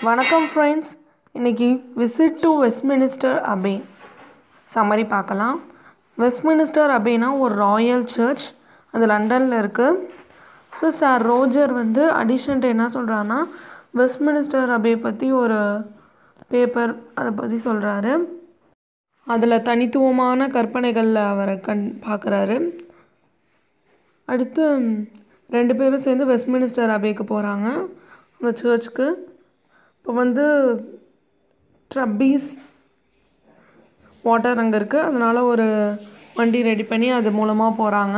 வணக்கம் ஃப்ரெண்ட்ஸ் இன்றைக்கி visit to Westminster Abbey summary பார்க்கலாம் வெஸ்ட்மினிஸ்டர் அபேனா ஒரு ராயல் சர்ச் அது லண்டனில் இருக்குது ஸோ சார் ரோஜர் வந்து அடிஷன்ட்டு என்ன சொல்கிறாருன்னா வெஸ்ட்மினிஸ்டர் அபே பற்றி ஒரு பேப்பர் அதை பற்றி சொல்கிறாரு அதில் தனித்துவமான கற்பனைகளில் அவரை கண் பார்க்குறாரு அடுத்து ரெண்டு பேரும் சேர்ந்து வெஸ்ட்மினிஸ்டர் அபேக்கு போகிறாங்க அந்த சர்ச்சுக்கு இப்போ வந்து ட்ரப்பீஸ் வாட்டர் அங்கே இருக்குது அதனால் ஒரு வண்டி ரெடி பண்ணி அது மூலமாக போகிறாங்க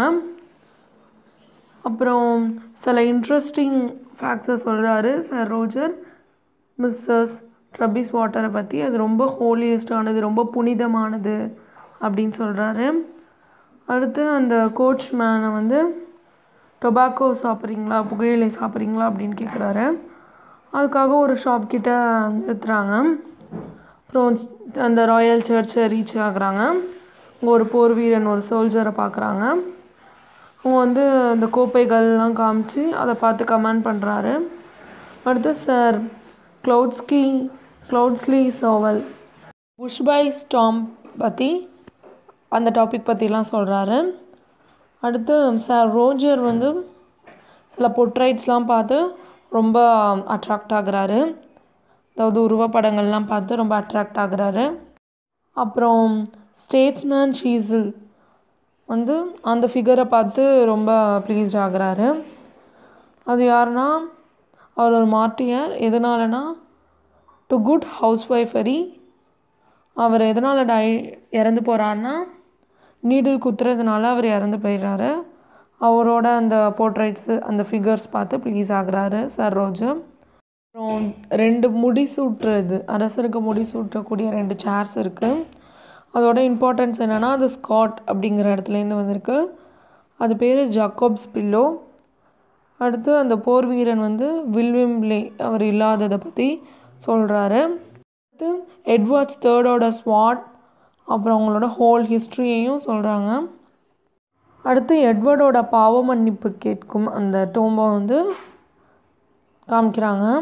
அப்புறம் சில இன்ட்ரெஸ்டிங் ஃபேக்ட்ஸை சொல்கிறாரு சார் ரோஜர் மிஸ்ஸஸ் ட்ரப்பீஸ் வாட்டரை பற்றி அது ரொம்ப ஹோலியஸ்டானது ரொம்ப புனிதமானது அப்படின்னு சொல்கிறாரு அடுத்து அந்த கோச் மேனை வந்து டொபாக்கோ சாப்பிட்றீங்களா புகையிலை சாப்பிட்றீங்களா அப்படின்னு கேட்குறாரு அதுக்காக ஒரு ஷாப் கிட்ட நிறுத்துறாங்க அப்புறம் அந்த ராயல் சர்ச்சை ரீச் ஆகுறாங்க அங்கே ஒரு போர் வீரன் ஒரு சோல்ஜரை பார்க்குறாங்க அவங்க வந்து அந்த கோப்பைகள்லாம் காமிச்சு அதை பார்த்து கமெண்ட் பண்ணுறாரு அடுத்து சார் க்ளவுட்ஸ்கி க்ளவுட்ஸ்லி சோவல் புஷ்பை ஸ்டாம் பற்றி அந்த டாபிக் பற்றிலாம் சொல்கிறாரு அடுத்து சார் ரோஜர் வந்து சில பொட்ரைட்ஸ்லாம் பார்த்து ரொம்ப அட்ராக்ட் ஆகுறாரு அதாவது உருவப்படங்கள்லாம் பார்த்து ரொம்ப அட்ராக்ட் ஆகுறாரு அப்புறம் ஸ்டேட்ஸ்மேன் ஷீசில் வந்து அந்த ஃபிகரை பார்த்து ரொம்ப ப்ளீஸ்ட் ஆகுறாரு அது யாருன்னா அவர் ஒரு மார்ட்டியர் எதனாலனா டு குட் ஹவுஸ் ஒய்ஃபரி அவர் எதனால் டை இறந்து போகிறாருன்னா நீடில் குத்துறதுனால அவர் இறந்து போயிடுறாரு அவரோட அந்த போர்ட்ரைட்ஸு அந்த ஃபிகர்ஸ் பார்த்து ப்ளீஸ் ஆகுறாரு சார் ரோஜு அப்புறம் ரெண்டு முடி சூட்டுறது அரசருக்கு முடி சூட்டக்கூடிய ரெண்டு சேர்ஸ் இருக்குது அதோட இம்பார்ட்டன்ஸ் என்னென்னா அது ஸ்காட் அப்படிங்கிற இடத்துலேருந்து வந்திருக்கு அது பேர் ஜாக்கோப்ஸ் பில்லோ அடுத்து அந்த போர் வீரன் வந்து வில்விம்லே அவர் இல்லாததை பற்றி சொல்கிறாரு அடுத்து எட்வர்ட்ஸ் தேர்டோட ஸ்வாட் அப்புறம் அவங்களோட ஹோல் ஹிஸ்ட்ரியையும் சொல்கிறாங்க அடுத்து எட்வர்டோட பாவ மன்னிப்பு கேட்கும் அந்த டோம்பை வந்து காமிக்கிறாங்க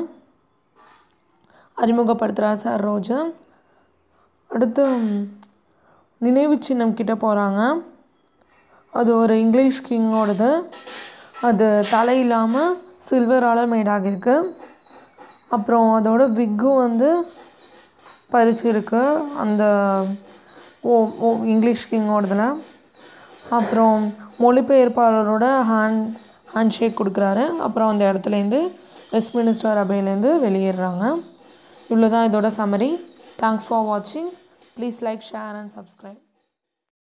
அறிமுகப்படுத்துகிறார் சார் ரோஜு அடுத்து நினைவு சின்னம் கிட்ட போகிறாங்க அது ஒரு இங்கிலீஷ் கிங்கோடது அது தலை இல்லாமல் சில்வரால் மேடாகிருக்கு அப்புறம் அதோட விக்கும் வந்து பறிச்சிருக்கு அந்த ஓ ஓ இங்கிலீஷ் கிங்கோடதில் அப்புறம் மொழிபெயர்ப்பாளரோட ஹேண்ட் ஹேண்ட் ஷேக் கொடுக்குறாரு அப்புறம் அந்த இடத்துலேருந்து வெஸ்ட்மினிஸ்டர் அபைலேருந்து வெளியேறாங்க இவ்வளோ தான் இதோட சம்மரி தேங்க்ஸ் ஃபார் வாட்சிங் please like share and subscribe